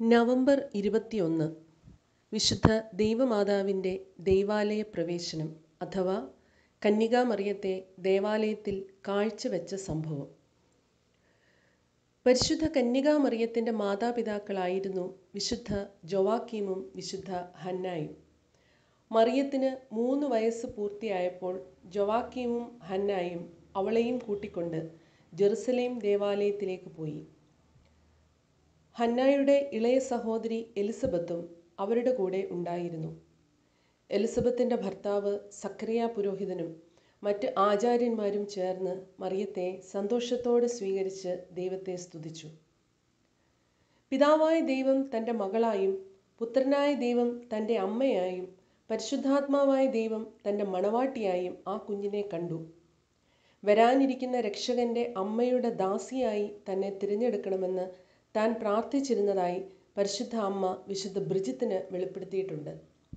November ഇരുപത്തിയൊന്ന് വിശുദ്ധ ദൈവമാതാവിൻ്റെ ദൈവാലയ പ്രവേശനം അഥവാ കന്യകാമറിയത്തെ ദേവാലയത്തിൽ കാഴ്ചവെച്ച സംഭവം പരിശുദ്ധ കന്യകാമറിയത്തിൻ്റെ മാതാപിതാക്കളായിരുന്നു വിശുദ്ധ ജൊവാക്കീമും വിശുദ്ധ ഹന്നായും മറിയത്തിന് മൂന്ന് വയസ്സ് പൂർത്തിയായപ്പോൾ ജൊവാക്കീമും ഹന്നായും അവളെയും കൂട്ടിക്കൊണ്ട് ജെറുസലേം ദേവാലയത്തിലേക്ക് പോയി ഹന്നായുടെ ഇളയ സഹോദരി എലിസബത്തും അവരുടെ കൂടെ ഉണ്ടായിരുന്നു എലിസബത്തിൻ്റെ ഭർത്താവ് സക്രിയ പുരോഹിതനും മറ്റ് ആചാര്യന്മാരും ചേർന്ന് മറിയത്തെ സന്തോഷത്തോടെ സ്വീകരിച്ച് ദൈവത്തെ സ്തുതിച്ചു പിതാവായ ദൈവം തൻ്റെ മകളായും പുത്രനായ ദൈവം തൻ്റെ അമ്മയായും പരിശുദ്ധാത്മാവായ ദൈവം തൻ്റെ മണവാട്ടിയായും ആ കുഞ്ഞിനെ കണ്ടു വരാനിരിക്കുന്ന രക്ഷകന്റെ അമ്മയുടെ ദാസിയായി തന്നെ തിരഞ്ഞെടുക്കണമെന്ന് താൻ പ്രാർത്ഥിച്ചിരുന്നതായി പരിശുദ്ധ അമ്മ വിശുദ്ധ ബ്രിജിത്തിന് വെളിപ്പെടുത്തിയിട്ടുണ്ട്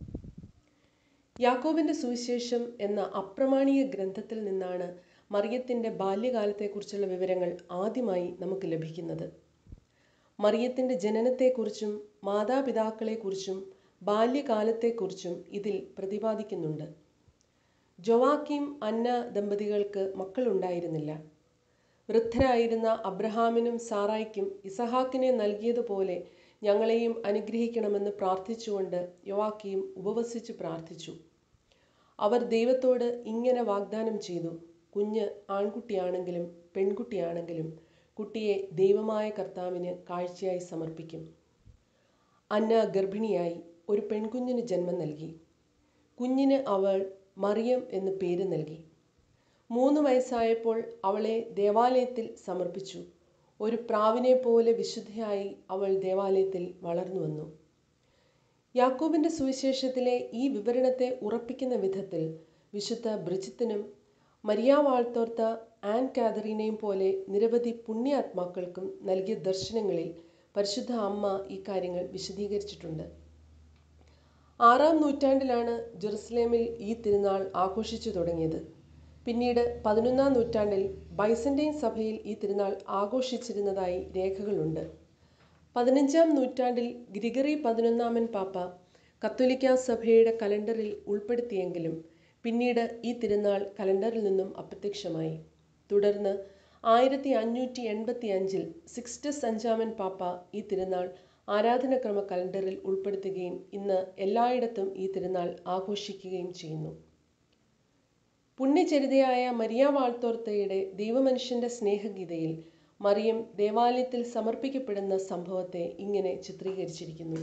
യാക്കോബിൻ്റെ സുവിശേഷം എന്ന അപ്രമാണീയ ഗ്രന്ഥത്തിൽ നിന്നാണ് മറിയത്തിൻ്റെ ബാല്യകാലത്തെക്കുറിച്ചുള്ള വിവരങ്ങൾ ആദ്യമായി നമുക്ക് ലഭിക്കുന്നത് മറിയത്തിൻ്റെ ജനനത്തെക്കുറിച്ചും മാതാപിതാക്കളെക്കുറിച്ചും ബാല്യകാലത്തെക്കുറിച്ചും ഇതിൽ പ്രതിപാദിക്കുന്നുണ്ട് ജൊവാക്കിം അന്ന ദമ്പതികൾക്ക് മക്കളുണ്ടായിരുന്നില്ല വൃദ്ധരായിരുന്ന അബ്രഹാമിനും സാറായ്ക്കും ഇസഹാക്കിനെ നൽകിയതുപോലെ ഞങ്ങളെയും അനുഗ്രഹിക്കണമെന്ന് പ്രാർത്ഥിച്ചുകൊണ്ട് യോവാക്കിയും ഉപവസിച്ച് പ്രാർത്ഥിച്ചു അവർ ദൈവത്തോട് ഇങ്ങനെ വാഗ്ദാനം ചെയ്തു കുഞ്ഞ് ആൺകുട്ടിയാണെങ്കിലും പെൺകുട്ടിയാണെങ്കിലും കുട്ടിയെ ദൈവമായ കർത്താവിന് കാഴ്ചയായി സമർപ്പിക്കും അന്ന ഗർഭിണിയായി ഒരു പെൺകുഞ്ഞിന് ജന്മം നൽകി കുഞ്ഞിന് അവൾ മറിയം എന്ന് പേര് നൽകി മൂന്ന് വയസ്സായപ്പോൾ അവളെ ദേവാലയത്തിൽ സമർപ്പിച്ചു ഒരു പ്രാവിനെ പോലെ വിശുദ്ധയായി അവൾ ദേവാലയത്തിൽ വളർന്നു വന്നു യാക്കോബിൻ്റെ സുവിശേഷത്തിലെ ഈ വിവരണത്തെ ഉറപ്പിക്കുന്ന വിധത്തിൽ വിശുദ്ധ ബ്രിജിത്തിനും മരിയ വാൾത്തോർത്ത ആൻ കാതറീനെയും പോലെ നിരവധി പുണ്യാത്മാക്കൾക്കും നൽകിയ ദർശനങ്ങളിൽ പരിശുദ്ധ അമ്മ ഈ കാര്യങ്ങൾ വിശദീകരിച്ചിട്ടുണ്ട് ആറാം നൂറ്റാണ്ടിലാണ് ജെറുസലേമിൽ ഈ തിരുനാൾ ആഘോഷിച്ചു തുടങ്ങിയത് പിന്നീട് പതിനൊന്നാം നൂറ്റാണ്ടിൽ ബൈസന്റൈൻ സഭയിൽ ഈ തിരുനാൾ ആഘോഷിച്ചിരുന്നതായി രേഖകളുണ്ട് പതിനഞ്ചാം നൂറ്റാണ്ടിൽ ഗ്രിഗറി പതിനൊന്നാമൻ പാപ്പ കത്തോലിക്ക സഭയുടെ കലണ്ടറിൽ ഉൾപ്പെടുത്തിയെങ്കിലും പിന്നീട് ഈ തിരുനാൾ കലണ്ടറിൽ നിന്നും അപ്രത്യക്ഷമായി തുടർന്ന് ആയിരത്തി അഞ്ഞൂറ്റി എൺപത്തി അഞ്ചിൽ സിക്സ്റ്റസ് അഞ്ചാമൻ പാപ്പ ഈ തിരുനാൾ ആരാധനക്രമ കലണ്ടറിൽ ഉൾപ്പെടുത്തുകയും ഇന്ന് എല്ലായിടത്തും ഈ തിരുനാൾ ആഘോഷിക്കുകയും ചെയ്യുന്നു പുണ്യചരിതയായ മരിയ വാൾത്തോർത്തയുടെ ദൈവമനുഷ്യന്റെ സ്നേഹഗീതയിൽ മറിയം ദേവാലയത്തിൽ സമർപ്പിക്കപ്പെടുന്ന സംഭവത്തെ ഇങ്ങനെ ചിത്രീകരിച്ചിരിക്കുന്നു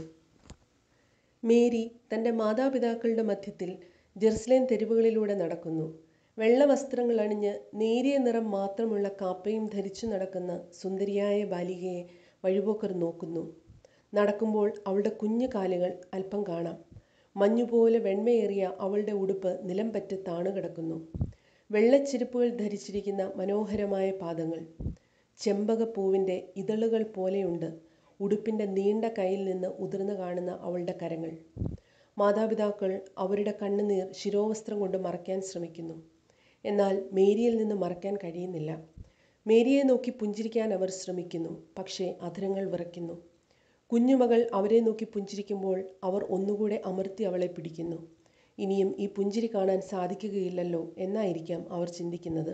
മേരി തൻ്റെ മാതാപിതാക്കളുടെ മധ്യത്തിൽ ജെറുസലേം തെരുവുകളിലൂടെ നടക്കുന്നു വെള്ള വസ്ത്രങ്ങൾ അണിഞ്ഞ് നേരിയ നിറം മാത്രമുള്ള കാപ്പയും ധരിച്ചു നടക്കുന്ന സുന്ദരിയായ ബാലികയെ വഴിപോക്കർ നോക്കുന്നു നടക്കുമ്പോൾ അവളുടെ കുഞ്ഞു കാലുകൾ അല്പം കാണാം മഞ്ഞുപോലെ വെണ്മയേറിയ അവളുടെ ഉടുപ്പ് നിലം പറ്റി താണുകിടക്കുന്നു വെള്ളച്ചെരുപ്പുകൾ ധരിച്ചിരിക്കുന്ന മനോഹരമായ പാദങ്ങൾ ചെമ്പകപ്പൂവിൻ്റെ ഇതളുകൾ പോലെയുണ്ട് ഉടുപ്പിൻ്റെ നീണ്ട കയ്യിൽ നിന്ന് ഉതിർന്നു കാണുന്ന അവളുടെ കരങ്ങൾ മാതാപിതാക്കൾ അവരുടെ കണ്ണുനീർ ശിരോവസ്ത്രം കൊണ്ട് മറയ്ക്കാൻ ശ്രമിക്കുന്നു എന്നാൽ മേരിയിൽ നിന്ന് മറയ്ക്കാൻ കഴിയുന്നില്ല മേരിയെ നോക്കി പുഞ്ചിരിക്കാൻ അവർ ശ്രമിക്കുന്നു പക്ഷേ അധരങ്ങൾ വിറയ്ക്കുന്നു കുഞ്ഞുമകൾ അവരെ നോക്കി പുഞ്ചിരിക്കുമ്പോൾ അവർ ഒന്നുകൂടെ അമർത്തി അവളെ പിടിക്കുന്നു ഇനിയും ഈ പുഞ്ചിരി കാണാൻ സാധിക്കുകയില്ലല്ലോ എന്നായിരിക്കാം അവർ ചിന്തിക്കുന്നത്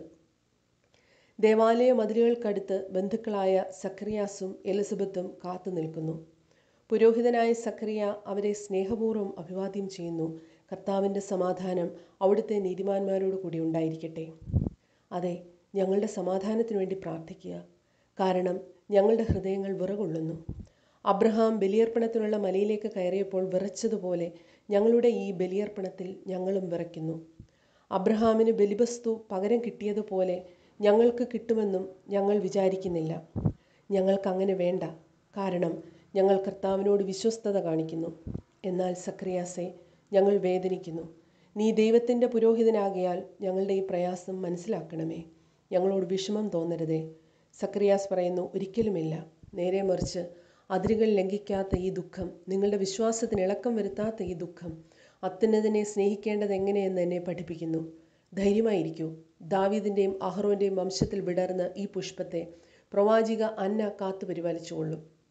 ദേവാലയ മതിലുകൾക്കടുത്ത് ബന്ധുക്കളായ സക്രിയാസും എലിസബത്തും കാത്തു നിൽക്കുന്നു പുരോഹിതനായ സക്രിയ അവരെ സ്നേഹപൂർവ്വം അഭിവാദ്യം ചെയ്യുന്നു കർത്താവിൻ്റെ സമാധാനം അവിടുത്തെ നീതിമാന്മാരോട് കൂടി ഉണ്ടായിരിക്കട്ടെ അതെ ഞങ്ങളുടെ സമാധാനത്തിനു വേണ്ടി പ്രാർത്ഥിക്കുക കാരണം ഞങ്ങളുടെ ഹൃദയങ്ങൾ വിറകൊള്ളുന്നു അബ്രഹാം ബലിയർപ്പണത്തിനുള്ള മലയിലേക്ക് കയറിയപ്പോൾ വിറച്ചതുപോലെ ഞങ്ങളുടെ ഈ ബലിയർപ്പണത്തിൽ ഞങ്ങളും വിറയ്ക്കുന്നു അബ്രഹാമിന് ബലിവസ്തു പകരം കിട്ടിയതുപോലെ ഞങ്ങൾക്ക് കിട്ടുമെന്നും ഞങ്ങൾ വിചാരിക്കുന്നില്ല ഞങ്ങൾക്ക് അങ്ങനെ വേണ്ട കാരണം ഞങ്ങൾ കർത്താവിനോട് വിശ്വസ്തത കാണിക്കുന്നു എന്നാൽ സക്രിയാസെ ഞങ്ങൾ വേദനിക്കുന്നു നീ ദൈവത്തിൻ്റെ പുരോഹിതനാകിയാൽ ഞങ്ങളുടെ ഈ പ്രയാസം മനസ്സിലാക്കണമേ ഞങ്ങളോട് വിഷമം തോന്നരുതേ സക്രിയാസ് പറയുന്നു ഒരിക്കലുമില്ല നേരെ മറിച്ച് അതിരുകൾ ലംഘിക്കാത്ത ഈ ദുഃഖം നിങ്ങളുടെ വിശ്വാസത്തിന് ഇളക്കം വരുത്താത്ത ഈ ദുഃഖം അത്യുന്നതിനെ സ്നേഹിക്കേണ്ടത് എങ്ങനെയെന്ന് എന്നെ പഠിപ്പിക്കുന്നു ധൈര്യമായിരിക്കൂ ദാവീദിൻ്റെയും അഹ്റോൻ്റെയും വംശത്തിൽ വിടർന്ന ഈ പുഷ്പത്തെ പ്രവാചിക അന്ന കാത്തു പരിപാലിച്ചുകൊള്ളും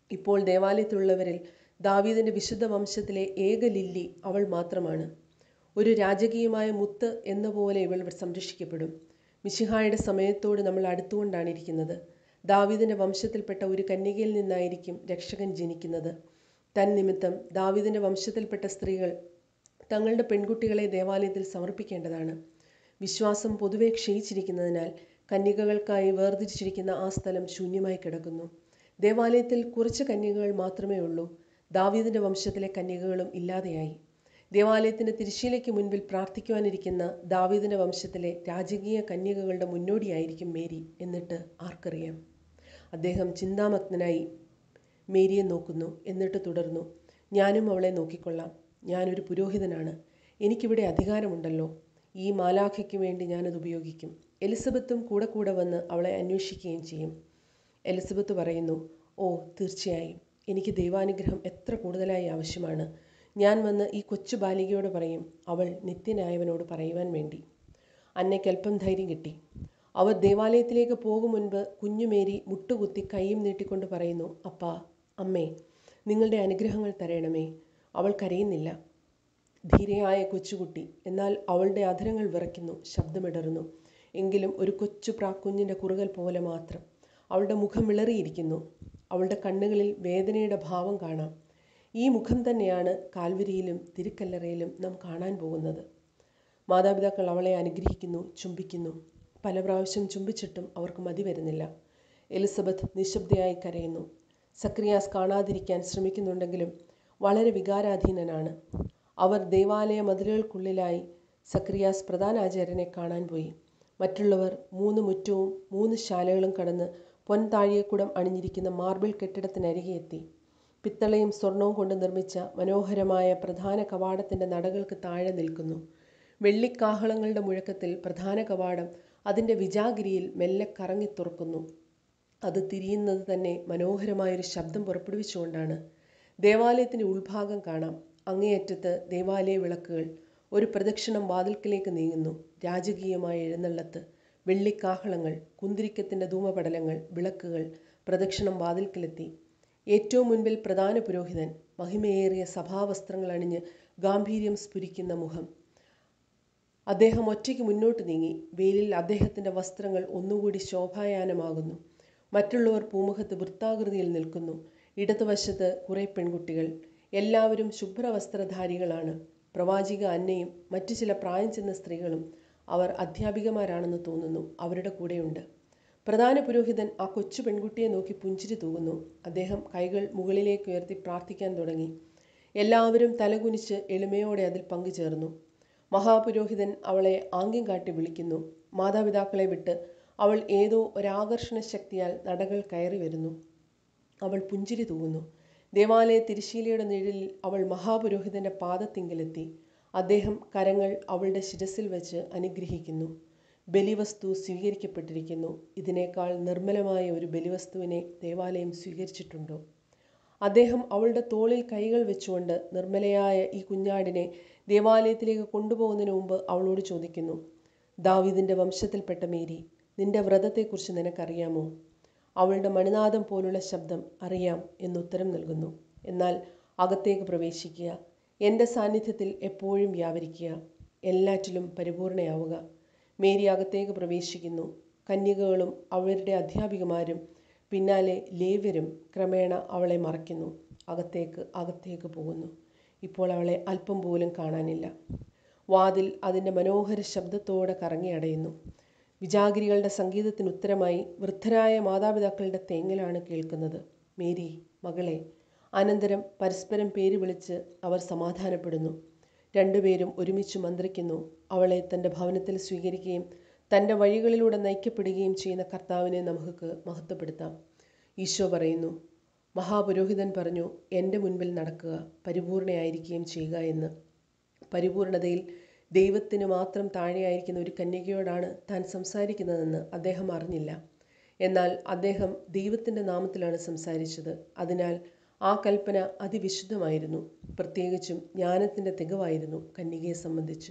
ഇപ്പോൾ ദേവാലയത്തിലുള്ളവരിൽ ദാവീദിന്റെ വിശുദ്ധ വംശത്തിലെ ഏക ലില്ലി അവൾ മാത്രമാണ് ഒരു രാജകീയമായ മുത്ത് എന്ന പോലെ ഇവൾ സംരക്ഷിക്കപ്പെടും മിശിഹായുടെ സമയത്തോട് നമ്മൾ അടുത്തുകൊണ്ടാണ് ഇരിക്കുന്നത് ദാവീദിന്റെ വംശത്തിൽപ്പെട്ട ഒരു കന്യകയിൽ നിന്നായിരിക്കും രക്ഷകൻ ജനിക്കുന്നത് തന്നിമിത്തം ദാവീദിന്റെ വംശത്തിൽപ്പെട്ട സ്ത്രീകൾ തങ്ങളുടെ പെൺകുട്ടികളെ ദേവാലയത്തിൽ സമർപ്പിക്കേണ്ടതാണ് വിശ്വാസം പൊതുവെ ക്ഷയിച്ചിരിക്കുന്നതിനാൽ കന്യകകൾക്കായി വേർതിരിച്ചിരിക്കുന്ന ആ സ്ഥലം ശൂന്യമായി കിടക്കുന്നു ദേവാലയത്തിൽ കുറച്ച് കന്യകകൾ മാത്രമേ ഉള്ളൂ ദാവീദിന്റെ വംശത്തിലെ കന്യകകളും ഇല്ലാതെയായി ദേവാലയത്തിന്റെ തിരിശീലയ്ക്ക് മുൻപിൽ പ്രാർത്ഥിക്കുവാനിരിക്കുന്ന ദാവീദിന്റെ വംശത്തിലെ രാജകീയ കന്യകകളുടെ മുന്നോടിയായിരിക്കും മേരി എന്നിട്ട് ആർക്കറിയാം അദ്ദേഹം ചിന്താമഗ്നനായി മേരിയെ നോക്കുന്നു എന്നിട്ട് തുടർന്നു ഞാനും അവളെ നോക്കിക്കൊള്ളാം ഞാനൊരു പുരോഹിതനാണ് എനിക്കിവിടെ അധികാരമുണ്ടല്ലോ ഈ മാലാഖയ്ക്ക് വേണ്ടി ഞാനത് ഉപയോഗിക്കും എലിസബത്തും കൂടെ കൂടെ വന്ന് അവളെ അന്വേഷിക്കുകയും ചെയ്യും എലിസബത്ത് പറയുന്നു ഓ തീർച്ചയായും എനിക്ക് ദൈവാനുഗ്രഹം എത്ര കൂടുതലായി ആവശ്യമാണ് ഞാൻ വന്ന് ഈ കൊച്ചു ബാലികയോട് പറയും അവൾ നിത്യനായവനോട് പറയുവാൻ വേണ്ടി അന്നയ്ക്ക് അല്പം ധൈര്യം കിട്ടി അവർ ദേവാലയത്തിലേക്ക് പോകും മുൻപ് കുഞ്ഞുമേരി മുട്ടുകുത്തി കൈയും നീട്ടിക്കൊണ്ട് പറയുന്നു അപ്പാ അമ്മേ നിങ്ങളുടെ അനുഗ്രഹങ്ങൾ തരയണമേ അവൾ കരയുന്നില്ല ധീരയായ കൊച്ചുകുട്ടി എന്നാൽ അവളുടെ അധരങ്ങൾ വിറയ്ക്കുന്നു ശബ്ദമിടറുന്നു എങ്കിലും ഒരു കൊച്ചു പ്രാക്കുഞ്ഞിൻ്റെ കുറുകൽ പോലെ മാത്രം അവളുടെ മുഖം വിളറിയിരിക്കുന്നു അവളുടെ കണ്ണുകളിൽ വേദനയുടെ ഭാവം കാണാം ഈ മുഖം തന്നെയാണ് കാൽവരിയിലും തിരുക്കല്ലറയിലും നാം കാണാൻ പോകുന്നത് മാതാപിതാക്കൾ അവളെ അനുഗ്രഹിക്കുന്നു ചുംബിക്കുന്നു പല പ്രാവശ്യം ചുംബിച്ചിട്ടും അവർക്ക് മതി വരുന്നില്ല എലിസബത്ത് നിശബ്ദയായി കരയുന്നു സക്രിയാസ് കാണാതിരിക്കാൻ ശ്രമിക്കുന്നുണ്ടെങ്കിലും വളരെ വികാരാധീനനാണ് അവർ ദേവാലയ മതിലുകൾക്കുള്ളിലായി സക്രിയാസ് പ്രധാനാചാര്യനെ കാണാൻ പോയി മറ്റുള്ളവർ മൂന്ന് മുറ്റവും മൂന്ന് ശാലകളും കടന്ന് പൊൻതാഴിയക്കുടം അണിഞ്ഞിരിക്കുന്ന മാർബിൾ കെട്ടിടത്തിനരികെ എത്തി പിത്തളയും സ്വർണവും കൊണ്ട് നിർമ്മിച്ച മനോഹരമായ പ്രധാന കവാടത്തിൻ്റെ നടകൾക്ക് താഴെ നിൽക്കുന്നു വെള്ളിക്കാഹളങ്ങളുടെ മുഴക്കത്തിൽ പ്രധാന കവാടം അതിൻ്റെ വിജാഗിരിയിൽ മെല്ലെ കറങ്ങി തുറക്കുന്നു അത് തിരിയുന്നത് തന്നെ മനോഹരമായൊരു ശബ്ദം പുറപ്പെടുവിച്ചുകൊണ്ടാണ് ദേവാലയത്തിൻ്റെ ഉൾഭാഗം കാണാം അങ്ങേയറ്റത്ത് ദേവാലയ വിളക്കുകൾ ഒരു പ്രദക്ഷിണം വാതിൽക്കിലേക്ക് നീങ്ങുന്നു രാജകീയമായ എഴുന്നള്ളത്ത് വെള്ളിക്കാഹളങ്ങൾ കുന്തിരിക്കത്തിൻ്റെ ധൂമപടലങ്ങൾ വിളക്കുകൾ പ്രദക്ഷിണം വാതിൽക്കിലെത്തി ഏറ്റവും മുൻപിൽ പ്രധാന പുരോഹിതൻ മഹിമയേറിയ സഭാവസ്ത്രങ്ങൾ അണിഞ്ഞ് ഗാംഭീര്യം സ്ഫുരിക്കുന്ന മുഖം അദ്ദേഹം ഒറ്റയ്ക്ക് മുന്നോട്ട് നീങ്ങി വെയിലിൽ അദ്ദേഹത്തിൻ്റെ വസ്ത്രങ്ങൾ ഒന്നുകൂടി ശോഭായാനമാകുന്നു മറ്റുള്ളവർ പൂമുഖത്ത് വൃത്താകൃതിയിൽ നിൽക്കുന്നു ഇടതുവശത്ത് കുറേ പെൺകുട്ടികൾ എല്ലാവരും ശുഭ്രവസ്ത്രധാരികളാണ് പ്രവാചിക അന്നയും മറ്റു ചില പ്രായം ചെന്ന സ്ത്രീകളും അവർ അധ്യാപികമാരാണെന്ന് തോന്നുന്നു അവരുടെ കൂടെയുണ്ട് പ്രധാന പുരോഹിതൻ ആ കൊച്ചു പെൺകുട്ടിയെ നോക്കി പുഞ്ചിരി തൂകുന്നു അദ്ദേഹം കൈകൾ മുകളിലേക്ക് ഉയർത്തി പ്രാർത്ഥിക്കാൻ തുടങ്ങി എല്ലാവരും തലകുനിച്ച് എളിമയോടെ അതിൽ പങ്കുചേർന്നു മഹാപുരോഹിതൻ അവളെ ആംഗ്യം കാട്ടി വിളിക്കുന്നു മാതാപിതാക്കളെ വിട്ട് അവൾ ഏതോ ഒരാകർഷണ ശക്തിയാൽ നടകൾ കയറി വരുന്നു അവൾ പുഞ്ചിരി തൂകുന്നു ദേവാലയ തിരുശീലയുടെ നിഴലിൽ അവൾ മഹാപുരോഹിതന്റെ പാദത്തിങ്കലെത്തി അദ്ദേഹം കരങ്ങൾ അവളുടെ ശിരസിൽ വെച്ച് അനുഗ്രഹിക്കുന്നു ബലിവസ്തു സ്വീകരിക്കപ്പെട്ടിരിക്കുന്നു ഇതിനേക്കാൾ നിർമ്മലമായ ഒരു ബലിവസ്തുവിനെ ദേവാലയം സ്വീകരിച്ചിട്ടുണ്ടോ അദ്ദേഹം അവളുടെ തോളിൽ കൈകൾ വെച്ചുകൊണ്ട് നിർമ്മലയായ ഈ കുഞ്ഞാടിനെ ദേവാലയത്തിലേക്ക് കൊണ്ടുപോകുന്നതിന് മുമ്പ് അവളോട് ചോദിക്കുന്നു ദാവീദിന്റെ വംശത്തിൽപ്പെട്ട മേരി നിന്റെ വ്രതത്തെക്കുറിച്ച് നിനക്കറിയാമോ അവളുടെ മണിനാദം പോലുള്ള ശബ്ദം അറിയാം എന്നുത്തരം നൽകുന്നു എന്നാൽ അകത്തേക്ക് പ്രവേശിക്കുക എൻ്റെ സാന്നിധ്യത്തിൽ എപ്പോഴും വ്യാപരിക്കുക എല്ലാറ്റിലും പരിപൂർണയാവുക മേരി അകത്തേക്ക് പ്രവേശിക്കുന്നു കന്യകകളും അവരുടെ അധ്യാപികമാരും പിന്നാലെ ലേവ്യരും ക്രമേണ അവളെ മറയ്ക്കുന്നു അകത്തേക്ക് അകത്തേക്ക് പോകുന്നു ഇപ്പോൾ അവളെ അല്പം പോലും കാണാനില്ല വാതിൽ അതിൻ്റെ മനോഹര ശബ്ദത്തോടെ കറങ്ങി അടയുന്നു വിജാഗിരികളുടെ സംഗീതത്തിന് ഉത്തരമായി വൃദ്ധരായ മാതാപിതാക്കളുടെ തേങ്ങലാണ് കേൾക്കുന്നത് മേരി മകളെ അനന്തരം പരസ്പരം പേര് വിളിച്ച് അവർ സമാധാനപ്പെടുന്നു രണ്ടുപേരും ഒരുമിച്ച് മന്ത്രിക്കുന്നു അവളെ തൻ്റെ ഭവനത്തിൽ സ്വീകരിക്കുകയും തൻ്റെ വഴികളിലൂടെ നയിക്കപ്പെടുകയും ചെയ്യുന്ന കർത്താവിനെ നമുക്ക് മഹത്വപ്പെടുത്താം ഈശോ പറയുന്നു മഹാപുരോഹിതൻ പറഞ്ഞു എൻ്റെ മുൻപിൽ നടക്കുക പരിപൂർണയായിരിക്കുകയും ചെയ്യുക എന്ന് പരിപൂർണതയിൽ ദൈവത്തിന് മാത്രം താഴെയായിരിക്കുന്ന ഒരു കന്യകയോടാണ് താൻ സംസാരിക്കുന്നതെന്ന് അദ്ദേഹം അറിഞ്ഞില്ല എന്നാൽ അദ്ദേഹം ദൈവത്തിൻ്റെ നാമത്തിലാണ് സംസാരിച്ചത് അതിനാൽ ആ കൽപ്പന അതിവിശുദ്ധമായിരുന്നു പ്രത്യേകിച്ചും ജ്ഞാനത്തിൻ്റെ തികവായിരുന്നു കന്യകയെ സംബന്ധിച്ച്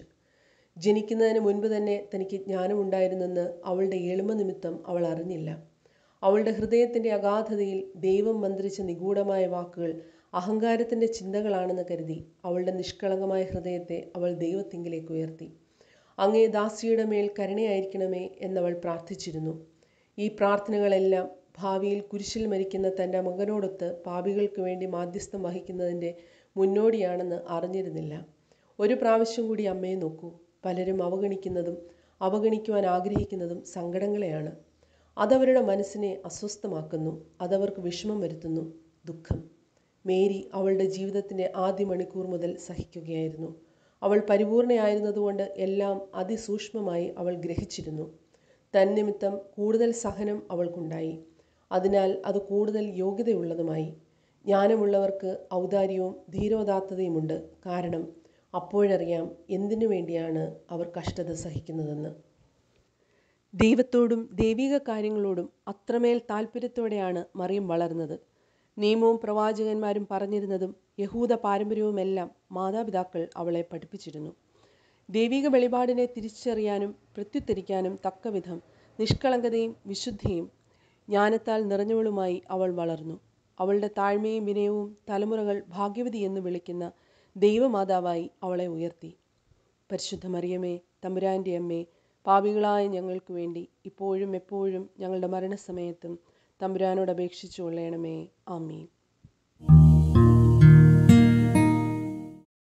ജനിക്കുന്നതിന് മുൻപ് തന്നെ തനിക്ക് ജ്ഞാനമുണ്ടായിരുന്നെന്ന് അവളുടെ എളിമ നിമിത്തം അവൾ അറിഞ്ഞില്ല അവളുടെ ഹൃദയത്തിൻ്റെ അഗാധതയിൽ ദൈവം മന്ത്രിച്ച നിഗൂഢമായ വാക്കുകൾ അഹങ്കാരത്തിൻ്റെ ചിന്തകളാണെന്ന് കരുതി അവളുടെ നിഷ്കളങ്കമായ ഹൃദയത്തെ അവൾ ദൈവത്തിങ്കിലേക്ക് ഉയർത്തി അങ്ങേ ദാസിയുടെ മേൽ കരുണയായിരിക്കണമേ എന്നവൾ പ്രാർത്ഥിച്ചിരുന്നു ഈ പ്രാർത്ഥനകളെല്ലാം ഭാവിയിൽ കുരിശിൽ മരിക്കുന്ന തൻ്റെ മകനോടൊത്ത് പാപികൾക്ക് വേണ്ടി മാധ്യസ്ഥം വഹിക്കുന്നതിൻ്റെ മുന്നോടിയാണെന്ന് അറിഞ്ഞിരുന്നില്ല ഒരു പ്രാവശ്യം കൂടി അമ്മയെ നോക്കൂ പലരും അവഗണിക്കുന്നതും അവഗണിക്കുവാൻ ആഗ്രഹിക്കുന്നതും സങ്കടങ്ങളെയാണ് അതവരുടെ മനസ്സിനെ അസ്വസ്ഥമാക്കുന്നു അതവർക്ക് വിഷമം വരുത്തുന്നു ദുഃഖം മേരി അവളുടെ ജീവിതത്തിൻ്റെ ആദ്യ മണിക്കൂർ മുതൽ സഹിക്കുകയായിരുന്നു അവൾ പരിപൂർണയായിരുന്നതുകൊണ്ട് എല്ലാം അതിസൂക്ഷ്മമായി അവൾ ഗ്രഹിച്ചിരുന്നു തന്നിമിത്തം കൂടുതൽ സഹനം അവൾക്കുണ്ടായി അതിനാൽ അത് കൂടുതൽ യോഗ്യതയുള്ളതുമായി ജ്ഞാനമുള്ളവർക്ക് ഔദാര്യവും ധീരോദാത്തതയുമുണ്ട് കാരണം അപ്പോഴറിയാം എന്തിനു വേണ്ടിയാണ് അവർ കഷ്ടത സഹിക്കുന്നതെന്ന് ദൈവത്തോടും ദൈവിക കാര്യങ്ങളോടും അത്രമേൽ താല്പര്യത്തോടെയാണ് മറിയം വളർന്നത് നിയമവും പ്രവാചകന്മാരും പറഞ്ഞിരുന്നതും യഹൂദ പാരമ്പര്യവുമെല്ലാം മാതാപിതാക്കൾ അവളെ പഠിപ്പിച്ചിരുന്നു ദൈവിക വെളിപാടിനെ തിരിച്ചറിയാനും പ്രത്യുത്തരിക്കാനും തക്കവിധം നിഷ്കളങ്കതയും വിശുദ്ധിയും ജ്ഞാനത്താൽ നിറഞ്ഞവളുമായി അവൾ വളർന്നു അവളുടെ താഴ്മയും വിനയവും തലമുറകൾ ഭാഗ്യവതി എന്ന് വിളിക്കുന്ന ദൈവമാതാവായി അവളെ ഉയർത്തി പരിശുദ്ധ മറിയമേ തമ്പുരാൻ്റെ അമ്മേ പാപികളായ ഞങ്ങൾക്ക് വേണ്ടി ഇപ്പോഴും എപ്പോഴും ഞങ്ങളുടെ മരണസമയത്തും തമ്പുരാനോട് അപേക്ഷിച്ചു കൊള്ളണമേ ആമീൻ